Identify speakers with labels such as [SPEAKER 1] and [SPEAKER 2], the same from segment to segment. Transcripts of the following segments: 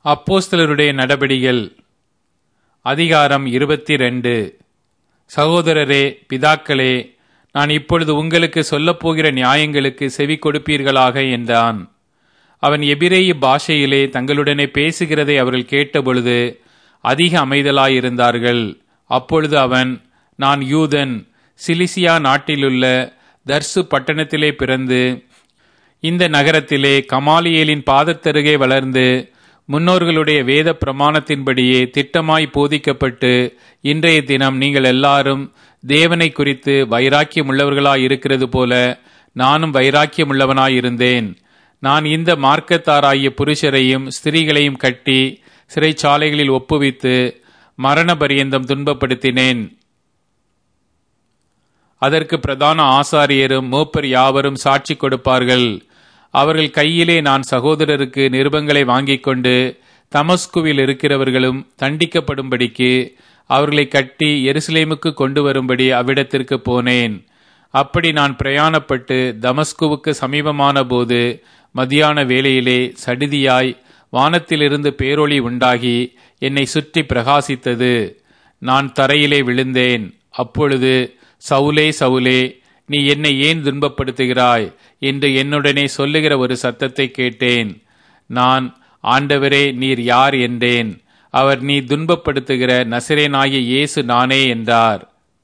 [SPEAKER 1] அப்போஸ்தலருடைய நடபடிகள் அதிகாரம் இருபத்தி ரெண்டு சகோதரரே பிதாக்களே நான் இப்பொழுது உங்களுக்கு சொல்லப்போகிற நியாயங்களுக்கு செவி கொடுப்பீர்களாக என்றான் அவன் எபிரேய பாஷையிலே தங்களுடனே பேசுகிறதை அவர்கள் கேட்டபொழுது அதிக அமைதலாயிருந்தார்கள் அப்பொழுது அவன் நான் யூதன் சிலிசியா நாட்டிலுள்ள தர்சு பட்டணத்திலே பிறந்து இந்த நகரத்திலே கமாலியேலின் பாதத்தருகே வளர்ந்து முன்னோர்களுடைய வேத பிரமாணத்தின்படியே திட்டமாய் போதிக்கப்பட்டு இன்றைய தினம் நீங்கள் எல்லாரும் தேவனை குறித்து வைராக்கியமுள்ளவர்களாய் இருக்கிறது போல நானும் வைராக்கியமுள்ளவனாயிருந்தேன் நான் இந்த மார்க்கத்தாராகிய புருஷரையும் ஸ்திரீகளையும் கட்டி சிறைச்சாலைகளில் ஒப்புவித்து மரண பரியந்தம் துன்பப்படுத்தினேன் அதற்கு பிரதான ஆசாரியரும் மூப்பர் யாவரும் சாட்சி கொடுப்பார்கள் அவர்கள் கையிலே நான் சகோதரருக்கு நிருபங்களை வாங்கிக் கொண்டு தமஸ்குவில் இருக்கிறவர்களும் தண்டிக்கப்படும்படிக்கு அவர்களை கட்டி எருசலேமுக்கு கொண்டு வரும்படி அவ்விடத்திற்கு போனேன் அப்படி நான் பிரயாணப்பட்டு தமஸ்குவுக்கு சமீபமான போது மதியான வேளையிலே சடிதியாய் வானத்திலிருந்து பேரொளி உண்டாகி என்னை சுற்றி பிரகாசித்தது நான் தரையிலே விழுந்தேன் அப்பொழுது சவுலே சவுலே நீ என்னை ஏன் துன்பப்படுத்துகிறாய் என்று என்னுடனே சொல்லுகிற ஒரு சத்தத்தை கேட்டேன் நான் ஆண்டவரே நீர் யார் என்றேன் அவர் நீ துன்பப்படுத்துகிற நசிரேனாகிய இயேசு நானே என்றார்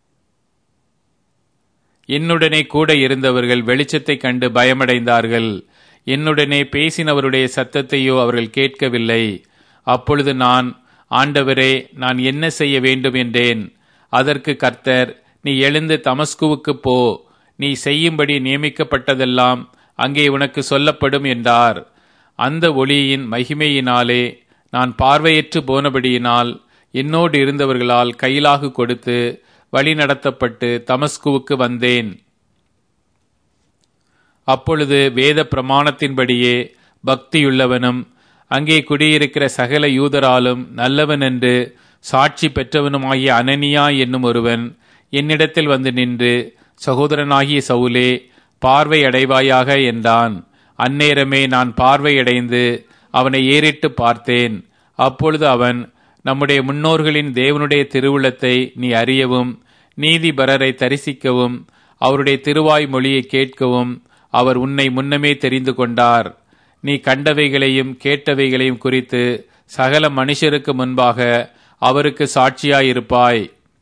[SPEAKER 1] என்னுடனே கூட இருந்தவர்கள் வெளிச்சத்தைக் கண்டு பயமடைந்தார்கள் என்னுடனே பேசினவருடைய சத்தத்தையோ அவர்கள் கேட்கவில்லை அப்பொழுது நான் ஆண்டவரே நான் என்ன செய்ய வேண்டும் என்றேன் அதற்கு கர்த்தர் நீ எழுந்து தமஸ்குவுக்கு போ நீ செய்யும்படி நியமிக்கப்பட்டதெல்லாம் அங்கே உனக்கு சொல்லப்படும் என்றார் அந்த ஒளியின் மகிமையினாலே நான் பார்வையற்று போனபடியினால் என்னோடு இருந்தவர்களால் கையிலாகு கொடுத்து வழி நடத்தப்பட்டு தமஸ்குவுக்கு வந்தேன் அப்பொழுது வேத பிரமாணத்தின்படியே பக்தியுள்ளவனும் அங்கே குடியிருக்கிற சகல யூதராலும் நல்லவன் என்று சாட்சி பெற்றவனுமாகிய அனனியா என்னும் ஒருவன் என்னிடத்தில் வந்து நின்று சகோதரனாகிய சவுலே பார்வை அடைவாயாக என்றான் அந்நேரமே நான் பார்வையடைந்து அவனை ஏறிட்டு பார்த்தேன் அப்பொழுது அவன் நம்முடைய முன்னோர்களின் தேவனுடைய திருவுளத்தை நீ அறியவும் நீதிபரரை தரிசிக்கவும் அவருடைய திருவாய் மொழியை கேட்கவும் அவர் உன்னை முன்னமே தெரிந்து கொண்டார் நீ கண்டவைகளையும் கேட்டவைகளையும் குறித்து சகல மனுஷருக்கு முன்பாக அவருக்கு சாட்சியாயிருப்பாய்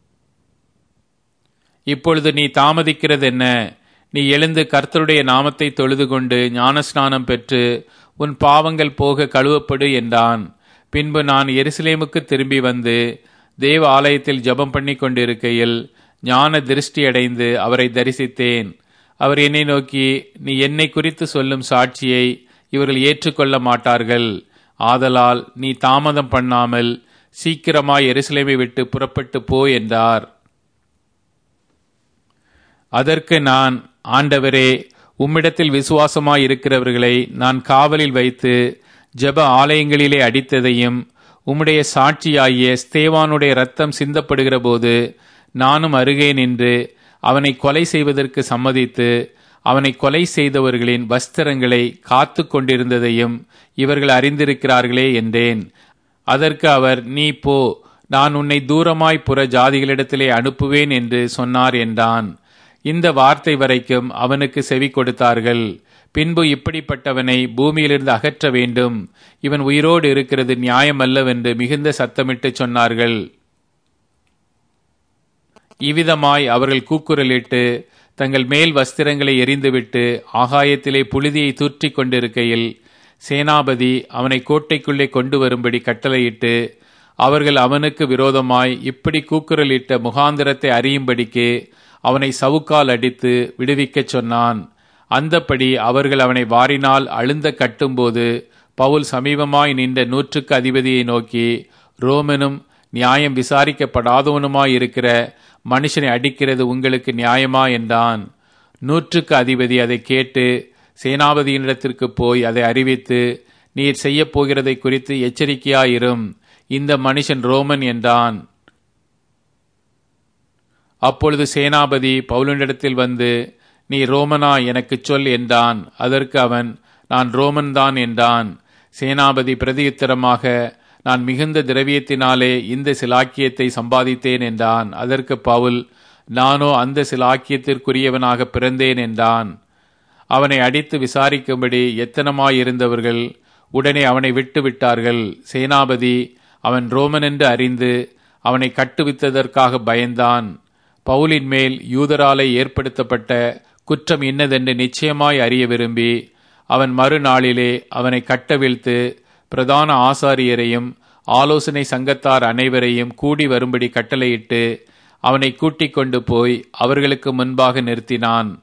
[SPEAKER 1] இப்பொழுது நீ தாமதிக்கிறது என்ன நீ எழுந்து கர்த்தருடைய நாமத்தை தொழுது கொண்டு ஞானஸ்நானம் பெற்று உன் பாவங்கள் போக கழுவப்படு என்றான் பின்பு நான் எருசலேமுக்கு திரும்பி வந்து தேவ ஆலயத்தில் ஜபம் பண்ணி கொண்டிருக்கையில் ஞான திருஷ்டியடைந்து அவரை தரிசித்தேன் அவர் என்னை நோக்கி நீ என்னை குறித்து சொல்லும் சாட்சியை இவர்கள் ஏற்றுக்கொள்ள மாட்டார்கள் ஆதலால் நீ தாமதம் பண்ணாமல் சீக்கிரமாய் எருசலேமை விட்டு புறப்பட்டு போ என்றார் அதற்கு நான் ஆண்டவரே உம்மிடத்தில் விசுவாசமாய் இருக்கிறவர்களை நான் காவலில் வைத்து ஜப ஆலயங்களிலே அடித்ததையும் உம்முடைய சாட்சியாகிய ஸ்தேவானுடைய ரத்தம் சிந்தப்படுகிற போது நானும் அருகே நின்று அவனை கொலை செய்வதற்கு சம்மதித்து அவனை கொலை செய்தவர்களின் வஸ்திரங்களை காத்து கொண்டிருந்ததையும் இவர்கள் அறிந்திருக்கிறார்களே என்றேன் அதற்கு அவர் நீ போ நான் உன்னை தூரமாய் புற ஜாதிகளிடத்திலே அனுப்புவேன் என்று சொன்னார் என்றான் இந்த வார்த்தை வரைக்கும் அவனுக்கு செவி கொடுத்தார்கள் பின்பு இப்படிப்பட்டவனை பூமியிலிருந்து அகற்ற வேண்டும் இவன் உயிரோடு இருக்கிறது நியாயமல்லவென்று மிகுந்த சத்தமிட்டு சொன்னார்கள் இவ்விதமாய் அவர்கள் கூக்குரலிட்டு தங்கள் மேல் வஸ்திரங்களை எரிந்துவிட்டு ஆகாயத்திலே புழுதியை தூற்றி கொண்டிருக்கையில் சேனாபதி அவனை கோட்டைக்குள்ளே கொண்டு வரும்படி கட்டளையிட்டு அவர்கள் அவனுக்கு விரோதமாய் இப்படி கூக்குரலிட்ட முகாந்திரத்தை அறியும்படிக்கு அவனை சவுக்கால் அடித்து விடுவிக்கச் சொன்னான் அந்தப்படி அவர்கள் அவனை வாரினால் அழுந்த கட்டும்போது பவுல் சமீபமாய் நின்ற நூற்றுக்கு அதிபதியை நோக்கி ரோமனும் நியாயம் விசாரிக்கப்படாதவனுமாயிருக்கிற மனுஷனை அடிக்கிறது உங்களுக்கு நியாயமா என்றான் நூற்றுக்கு அதிபதி அதை கேட்டு சேனாபதியினிடத்திற்கு போய் அதை அறிவித்து நீர் செய்யப் போகிறதை குறித்து எச்சரிக்கையாயிரும் இந்த மனுஷன் ரோமன் என்றான் அப்பொழுது சேனாபதி பவுலனிடத்தில் வந்து நீ ரோமனா எனக்குச் சொல் என்றான் அதற்கு அவன் நான் ரோமன்தான் என்றான் சேனாபதி பிரதியுத்தரமாக நான் மிகுந்த திரவியத்தினாலே இந்த சிலாக்கியத்தை சம்பாதித்தேன் என்றான் அதற்கு பவுல் நானோ அந்த சிலாக்கியத்திற்குரியவனாக பிறந்தேன் என்றான் அவனை அடித்து விசாரிக்கும்படி எத்தனமாயிருந்தவர்கள் உடனே அவனை விட்டு விட்டார்கள் சேனாபதி அவன் ரோமன் என்று அறிந்து அவனை கட்டுவித்ததற்காக பயந்தான் பவுலின் மேல் யூதராலே ஏற்படுத்தப்பட்ட குற்றம் இன்னதென்று நிச்சயமாய் அறிய விரும்பி அவன் மறுநாளிலே அவனை கட்டவிழ்த்து பிரதான ஆசாரியரையும் ஆலோசனை சங்கத்தார் அனைவரையும் கூடி வரும்படி கட்டளையிட்டு அவனை கூட்டிக் கொண்டு போய் அவர்களுக்கு முன்பாக நிறுத்தினான்